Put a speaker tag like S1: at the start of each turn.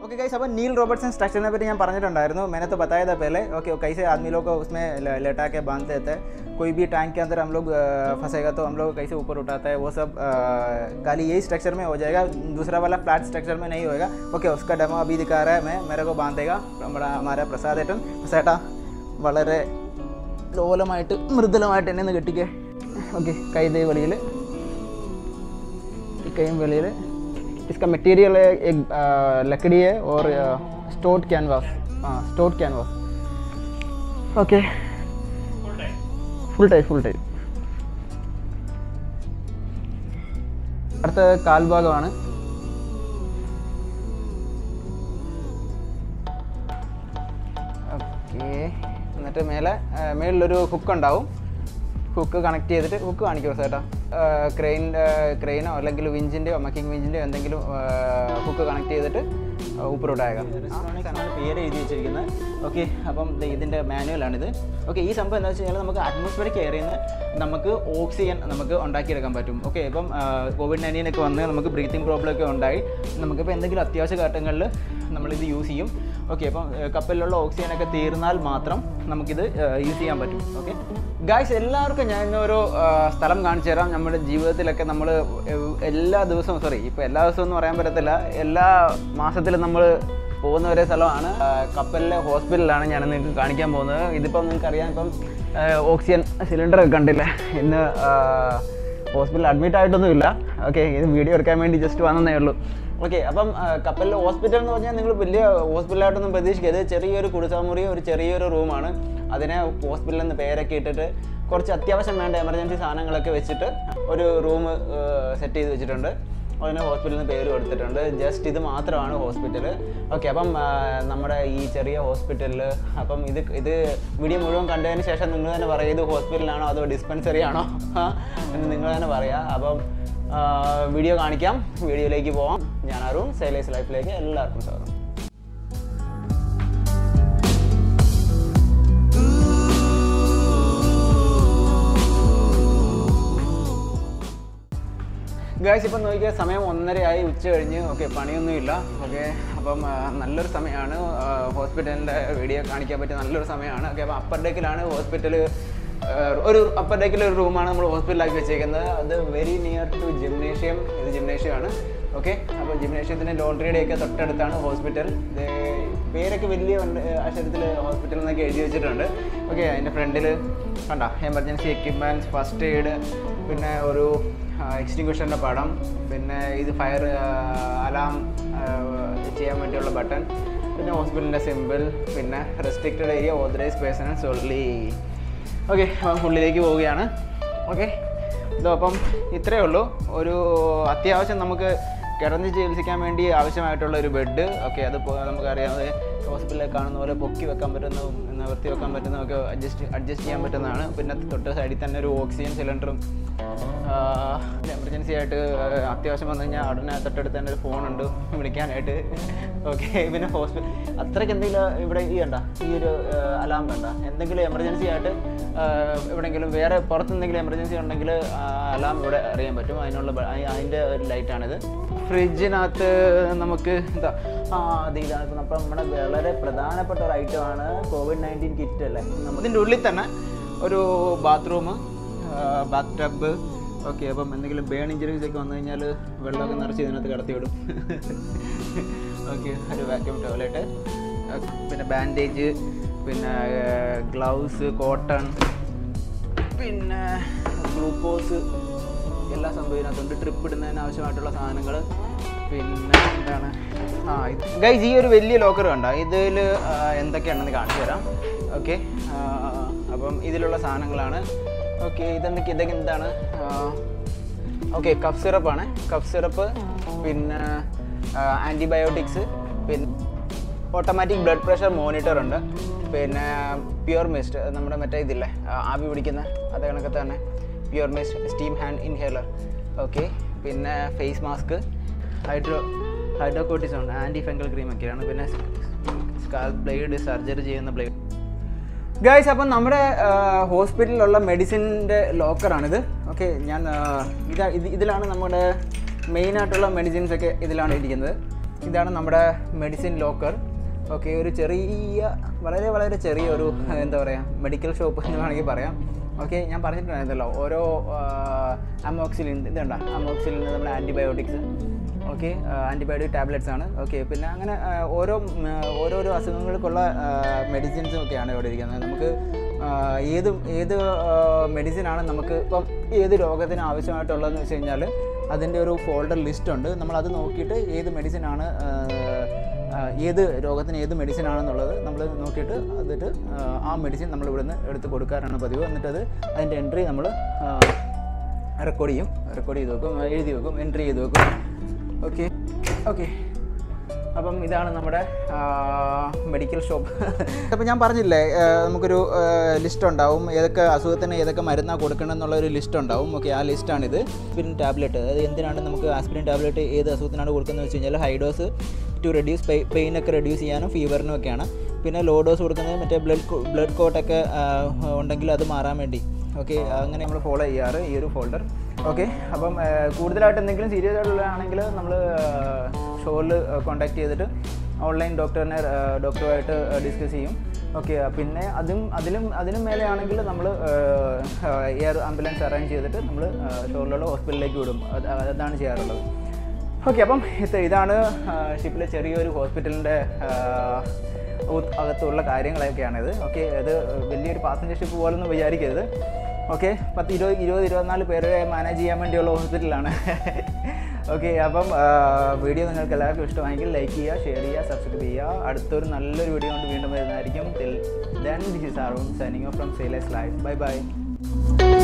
S1: okay guys अपन Neil Robertson structure ने पहले ഞാൻ പറഞ്ഞിട്ടുണ്ടായിരുന്നു मैंने तो बताया था पहले ओके कैसे आदमी लोग को उसमें ल- लेटा के बांधते थे कोई भी टैंक के अंदर हम लोग अ, फंसेगा तो हम लोग कैसे ऊपर उठाता है वो सब अ, खाली यही स्ट्रक्चर में हो जाएगा दूसरा वाला फ्लैट स्ट्रक्चर में नहीं होएगा ओके उसका डेमो अभी दिखा रहा है मैं मेरे को बांधेगा നമ്മുടെ हमारा പ്രസാദ് ഏട്ടൻ പ്രസാദേട്ടാ വളരെ ലോലമായിട്ട് മൃദുലമായിട്ട് എന്നെ ഒന്ന് കെട്ടിക്കേ ഓക്കെ കൈ ദേ വെളിയിൽ कहीं वेलियर इसका मटेरियल है एक आ, लकड़ी है और स्टोर्ड कैनवास हाँ stored canvas okay full type full type അടുത്ത കാൽഭാഗമാണ് ഓക്കെ എന്നിട്ട് മേലെ ആ, മേളിലൊരു ഹുക്ക് ഉണ്ടാവും ഹുക്ക് കണക്ട് ചെയ്തിട്ട് ഹുക്ക് കാണിക്കുമോ ചേട്ടാ ക്രെയിൻ ക്രെയിനോ അല്ലെങ്കിൽ വിഞ്ചിൻ്റെയോ മക്കിംഗ് വിഞ്ചിൻ്റെയോ എന്തെങ്കിലും ഹുക്ക് കണക്ട് ചെയ്തിട്ട് ഉപ്പറോട്ടായേക്കാം പേര് എഴുതി വെച്ചിരിക്കുന്നത് ഓക്കെ അപ്പം ദേ ഇതിൻ്റെ മാനുവലാണിത് ഓക്കെ ഈ സംഭവം എന്താ വെച്ച് കഴിഞ്ഞാൽ നമുക്ക് അറ്റ്മോസ്ഫിയറിക് എയറിൽ നിന്ന് നമുക്ക് ഓക്സിജൻ നമുക്ക് ഉണ്ടാക്കിയെടുക്കാൻ പറ്റും ഓക്കെ ഇപ്പം കോവിഡ് നയൻറ്റീൻ ഒക്കെ വന്ന് നമുക്ക് ബ്രീത്തിങ് പ്രോബ്ലം ഒക്കെ ഉണ്ടായി നമുക്കിപ്പോൾ എന്തെങ്കിലും അത്യാവശ്യ ഘട്ടങ്ങളിൽ നമ്മളിത് യൂസ് ചെയ്യും ഓക്കെ അപ്പം ഏഹ്, കപ്പലിലുള്ള ഓക്സിജൻ ഒക്കെ തീർന്നാൽ മാത്രം നമുക്കിത് യൂസ് ചെയ്യാൻ പറ്റും ഓക്കെ ഗായ്സ് എല്ലാവർക്കും ഞാൻ ഇന്നൊരു ഏഹ്, സ്ഥലം കാണിച്ചു തരാം നമ്മുടെ ജീവിതത്തിലൊക്കെ നമ്മൾ എല്ലാ ദിവസവും സോറി ഇപ്പോൾ എല്ലാ ദിവസവും എന്ന് പറയാൻ പറ്റത്തില്ല എല്ലാ മാസത്തിലും നമ്മൾ പോകുന്ന ഒരേ സ്ഥലമാണ് ആ, കപ്പലിലെ ഹോസ്പിറ്റലിലാണ് ഞാൻ നിങ്ങൾക്ക് കാണിക്കാൻ പോകുന്നത് ഇതിപ്പം നിങ്ങൾക്ക് അറിയാം ഇപ്പം ഓക്സിജൻ സിലിണ്ടർ ഒക്കെ കണ്ടില്ലേ ഇന്ന് ഹോസ്പിറ്റലിൽ അഡ്മിറ്റ് ആയിട്ടൊന്നുമില്ല ഓക്കെ ഇത് വീഡിയോ എടുക്കാൻ വേണ്ടി ജസ്റ്റ് വന്നതേ ഉള്ളൂ ഓക്കെ അപ്പം ആ, കപ്പലിലെ ഹോസ്പിറ്റൽ എന്ന് പറഞ്ഞാൽ നിങ്ങൾ വലിയ ഹോസ്പിറ്റലായിട്ടൊന്നും പ്രതീക്ഷിക്കരുത് ചെറിയൊരു കുടിസാമുറി ഒരു ചെറിയൊരു റൂമാണ് അതിനെ ഹോസ്പിറ്റൽ എന്ന് പേരൊക്കെ ഇട്ടിട്ട് കുറച്ച് അത്യാവശ്യം വേണ്ട എമർജൻസി സാധനങ്ങളൊക്കെ വെച്ചിട്ട് ഒരു റൂം സെറ്റ് ചെയ്ത് വെച്ചിട്ടുണ്ട് അതിന് ഹോസ്പിറ്റലിന് പേര് കൊടുത്തിട്ടുണ്ട് ജസ്റ്റ് ഇത് മാത്രമാണ് ഹോസ്പിറ്റൽ ഓക്കെ അപ്പം ആ, നമ്മുടെ ഈ ചെറിയ ഹോസ്പിറ്റലിൽ അപ്പം ഇത് ഇത് വീഡിയോ മുഴുവൻ കണ്ടതിന് ശേഷം നിങ്ങൾ തന്നെ പറയുക ഇത് ഹോസ്പിറ്റലാണോ അതോ ഡിസ്പെൻസറി ആണോ ആ, എന്ന് നിങ്ങൾ തന്നെ പറയാം അപ്പം ആ, വീഡിയോ കാണിക്കാം വീഡിയോയിലേക്ക് പോവാം ഞാൻ അരുൺ സൈലേസ് ലൈഫിലേക്ക് എല്ലാവർക്കും സ്വാഗതം ഗായ്സ് ഇപ്പം നോക്കിയാൽ സമയം ഒന്നരയായി ഉച്ച കഴിഞ്ഞ് ഓക്കെ പണിയൊന്നുമില്ല ഓക്കെ അപ്പം ആ, നല്ലൊരു സമയമാണ് ഹോസ്പിറ്റലിൻ്റെ വീഡിയോ കാണിക്കാൻ പറ്റിയ നല്ലൊരു സമയമാണ് ഓക്കെ അപ്പം അപ്പർ ഡെക്കിലാണ് ഹോസ്പിറ്റൽ ഒരു അപ്പർ ഡെക്കിൽ ഒരു റൂമാണ് നമ്മൾ ഹോസ്പിറ്റലാക്കി വെച്ചേക്കുന്നത് അത് വെരി നിയർ ടു ജിംനേഷ്യം ഇത് ജിംനേഷ്യമാണ് ഓക്കെ അപ്പോൾ ജിംനേഷ്യത്തിൻ്റെ ലോണ്ടറിയുടെ ഒക്കെ തൊട്ടടുത്താണ് ഹോസ്പിറ്റൽ ഇത് പേരൊക്കെ വലിയ ഉണ്ട്, അക്ഷരത്തിൽ ഹോസ്പിറ്റൽ എന്നൊക്കെ എഴുതി വെച്ചിട്ടുണ്ട് ഓക്കെ അതിൻ്റെ ഫ്രണ്ടിൽ കണ്ട എമർജൻസി എക്യുപ്മെൻറ്റ്സ് ഫസ്റ്റ് എയ്ഡ് പിന്നെ ഒരു എക്സ്റ്റിങ്വിഷറിൻ്റെ പടം പിന്നെ ഇത് ഫയർ അലാം ചെയ്യാൻ വേണ്ടിയുള്ള ബട്ടൺ പിന്നെ ഹോസ്പിറ്റലിൻ്റെ സിമ്പിൾ പിന്നെ റെസ്ട്രിക്റ്റഡ് ഏരിയ ഓതറൈസ് പേഴ്സൺ സൊള്ളി ഓക്കെ ഉള്ളിലേക്ക് പോവുകയാണ് ഓക്കെ ഇതോ അപ്പം ഇത്രയേ ഉള്ളൂ ഒരു അത്യാവശ്യം നമുക്ക് കിടന്ന് ചികിത്സിക്കാൻ വേണ്ടി ആവശ്യമായിട്ടുള്ള ഒരു ബെഡ് ഓക്കെ അത് പോ- നമുക്കറിയാവുന്നത് ഹോസ്പിറ്റലിൽ കാണുന്ന പോലെ പൊക്കി വെക്കാൻ പറ്റുന്നതും നിവർത്തി വെക്കാൻ പറ്റുന്നതൊക്കെ അഡ്ജസ്റ്റ് അഡ്ജസ്റ്റ് ചെയ്യാൻ പറ്റുന്നതാണ് പിന്നെ തൊട്ട് സൈഡിൽ തന്നെ ഒരു ഓക്സിജൻ സിലിണ്ടറും എമർജൻസി ആയിട്ട് അത്യാവശ്യം വന്നു കഴിഞ്ഞാൽ ഉടനെ തൊട്ടടുത്ത് തന്നെ ഒരു ഫോണുണ്ട് വിളിക്കാനായിട്ട് ഓക്കെ പിന്നെ ഹോസ്പിറ്റൽ അത്രയ്ക്ക് എന്തെങ്കിലും ഇവിടെ ഈ കണ്ട ഈ ഒരു അലാം കണ്ട എന്തെങ്കിലും എമർജൻസി ആയിട്ട് ആ, എവിടെയെങ്കിലും വേറെ പുറത്ത് എന്തെങ്കിലും എമർജൻസി ഉണ്ടെങ്കിൽ അലാം ഇവിടെ അറിയാൻ പറ്റും അതിനുള്ള ബ- അയി- അതിൻ്റെ ഒരു ലൈറ്റാണിത് ഫ്രിഡ്ജിനകത്ത് നമുക്ക് എന്താ ആ അത് ഇതാണ് അപ്പം നമ്മുടെ വളരെ പ്രധാനപ്പെട്ട ഒരു ഐറ്റമാണ് കോവിഡ് നയൻറ്റീൻ കിറ്റ് അല്ലേ ഇതിൻ്റെ ഉള്ളിൽ തന്നെ ഒരു ബാത്റൂം ബാത്ത് ടബ് ഓക്കെ അപ്പം എന്തെങ്കിലും ബേൺ ഇഞ്ചറീസ് ഒക്കെ വന്നു കഴിഞ്ഞാൽ വെള്ളമൊക്കെ നിറച്ച് ഇതിനകത്ത് കടത്തി വിടും ഓക്കെ ഒരു വാക്യൂം ടോയ്ലറ്റ് പിന്നെ ബാൻഡേജ് പിന്നെ ഗ്ലൗസ് കോട്ടൺ പിന്നെ ഗ്ലൂക്കോസ് എല്ലാ സംഭവം ഇതിനകത്തുണ്ട് ട്രിപ്പ് ഇടുന്നതിന് ആവശ്യമായിട്ടുള്ള സാധനങ്ങൾ പിന്നെ എന്താണ് ആ ഗൈസ് ഈ ഒരു വലിയ ലോക്കർ കണ്ട ഇതിൽ എന്തൊക്കെയാണെന്ന് കാണിച്ചു തരാം ഓക്കെ അപ്പം ഇതിലുള്ള സാധനങ്ങളാണ് ഓക്കെ ഇതെന്തൊക്കെ ഇതൊക്കെ എന്താണ് ഓക്കെ കഫ് സിറപ്പാണ് കഫ് സിറപ്പ് പിന്നെ ആൻറ്റിബയോട്ടിക്സ് പിന്നെ ഓട്ടോമാറ്റിക് ബ്ലഡ് പ്രഷർ മോണിറ്റർ ഉണ്ട് പിന്നെ പ്യുർ മിസ്റ്റ് നമ്മുടെ മറ്റേ ഇതില്ലേ ആ, ആവി പിടിക്കുന്ന അതേ കണക്കത്തെ തന്നെ pure mist steam hand inhaler okay പിന്നെ face mask hydro hydrocortisone anti fungal cream ഒക്കെയാണ് പിന്നെ സ്കാൽ ബ്ലേഡ് സർജറി ചെയ്യുന്ന ബ്ലേഡ് ഗൈസ് അപ്പം നമ്മുടെ ഹോസ്പിറ്റലിലുള്ള മെഡിസിൻ്റെ ലോക്കറാണിത് ഓക്കെ ഞാൻ ആ, ഇതാ ഇത് ഇതിലാണ് നമ്മുടെ മെയിനായിട്ടുള്ള മെഡിസിൻസ് ഒക്കെ ഇതിലാണ് ഇരിക്കുന്നത് ഇതാണ് നമ്മുടെ മെഡിസിൻ ലോക്കർ ഓക്കെ ഒരു ചെറിയ വളരെ വളരെ ചെറിയ ഒരു എന്താ പറയുക മെഡിക്കൽ ഷോപ്പ് എന്ന് വേണമെങ്കിൽ പറയാം ഓക്കെ ഞാൻ പറഞ്ഞിട്ടുണ്ടായിരുന്നല്ലോ ഓരോ അമോക്സിലിൻ ഇതുണ്ട അമോക്സിലിൻ നമ്മുടെ ആൻറ്റിബയോട്ടിക്സ് ഓക്കെ ആൻറ്റിബയോട്ടിക് ടാബ്ലറ്റ്സ് ആണ് ഓക്കെ പിന്നെ അങ്ങനെ ആ, ഓരോ ഉം, ആ, ഓരോരോ അസുഖങ്ങൾക്കുള്ള മെഡിസിൻസും ഒക്കെയാണ് ഇവിടെ ഇരിക്കുന്നത് നമുക്ക് ആ, ഏത് ഏത് മെഡിസിനാണ് നമുക്ക് ഇപ്പം ഏത് രോഗത്തിന് ആവശ്യമായിട്ടുള്ളതെന്ന് വെച്ച് കഴിഞ്ഞാൽ അതിൻ്റെ ഒരു ഫോൾഡർ ലിസ്റ്റ് ഉണ്ട് നമ്മളത് നോക്കിയിട്ട് ഏത് മെഡിസിനാണ് ഏത് രോഗത്തിന് ഏത് മെഡിസിൻ ആണെന്നുള്ളത് നമ്മൾ നോക്കിയിട്ട് എന്നിട്ട് ആ, ആ മെഡിസിൻ നമ്മൾ ഇവിടുന്ന് എടുത്ത് കൊടുക്കാറാണ് പതിവ് എന്നിട്ടത് അതിൻ്റെ എൻട്രി നമ്മൾ റെക്കോർഡ് ചെയ്യും റെക്കോർഡ് ചെയ്ത് വെക്കും എഴുതി വെക്കും എൻട്രി ചെയ്ത് വെക്കും ഓക്കെ ഓക്കെ അപ്പം ഇതാണ് നമ്മുടെ മെഡിക്കൽ ഷോപ്പ് അപ്പോൾ ഞാൻ പറഞ്ഞില്ലേ ആ, നമുക്കൊരു ലിസ്റ്റ് ഉണ്ടാവും ഏതൊക്കെ അസുഖത്തിന് ഏതൊക്കെ മരുന്നാണ് കൊടുക്കണം എന്നുള്ള ഒരു ലിസ്റ്റ് ഉണ്ടാവും ഓക്കെ ആ ലിസ്റ്റാണിത് ആസ്പിരിൻ ടാബ്ലറ്റ് അതായത് എന്തിനാണ് നമുക്ക് ആസ്പിരിൻ ടാബ്ലറ്റ് ഏത് അസുഖത്തിനാണ് കൊടുക്കുന്നത് വെച്ച് കഴിഞ്ഞാൽ high dose to reduce pain ഒക്കെ റെഡ്യൂസ് ചെയ്യാനും ഫീവറിനും ഒക്കെയാണ് പിന്നെ ലോ ഡോസ് കൊടുക്കുന്നത് മറ്റേ ബ്ലഡ് ബ്ലഡ് കോട്ടൊക്കെ ഉണ്ടെങ്കിൽ അത് മാറാൻ വേണ്ടി ഓക്കെ അങ്ങനെ നമ്മൾ ഫോളോ ചെയ്യാറ് ഈ ഒരു ഫോൾഡർ ഓക്കെ അപ്പം ആ, കൂടുതലായിട്ട് എന്തെങ്കിലും സീരിയസ് ആയിട്ടുള്ളതാണെങ്കിൽ നമ്മൾ ഷോറിൽ കോൺടാക്ട് ചെയ്തിട്ട് ഓൺലൈൻ ഡോക്ടറിനെ ഡോക്ടറുമായിട്ട് ഡിസ്കസ് ചെയ്യും ഓക്കെ പിന്നെ അതും അതിലും അതിനും മേലെ ആണെങ്കിൽ നമ്മൾ എയർ ആംബുലൻസ് അറേഞ്ച് ചെയ്തിട്ട് നമ്മൾ ഷോറിലുള്ള ഹോസ്പിറ്റലിലേക്ക് വിടും അത് അതാണ് ചെയ്യാറുള്ളത് ഓക്കെ അപ്പം ഇത് ഇതാണ് ഷിപ്പിലെ ചെറിയൊരു ഹോസ്പിറ്റലിൻ്റെ അകത്തുള്ള കാര്യങ്ങളൊക്കെയാണിത് ഓക്കെ ഇത് വലിയൊരു പാസഞ്ചർ ഷിപ്പ് പോലൊന്നും വിചാരിക്കരുത് ഓക്കെ പത്ത് ഇരുപത് ഇരുപത് ഇരുപത്തിനാല് പേരെ മാനേജ് ചെയ്യാൻ വേണ്ടിയുള്ള ഹോസ്പിറ്റലാണ് ഓക്കെ അപ്പം വീഡിയോ നിങ്ങൾക്ക് എല്ലാവർക്കും ഇഷ്ടമായെങ്കിൽ ലൈക്ക് ചെയ്യുക ഷെയർ ചെയ്യുക സബ്സ്ക്രൈബ് ചെയ്യുക അടുത്തൊരു നല്ലൊരു വീഡിയോ കൊണ്ട് വീണ്ടും വരുന്നതായിരിക്കും till then this is R signing off from sailors life bye by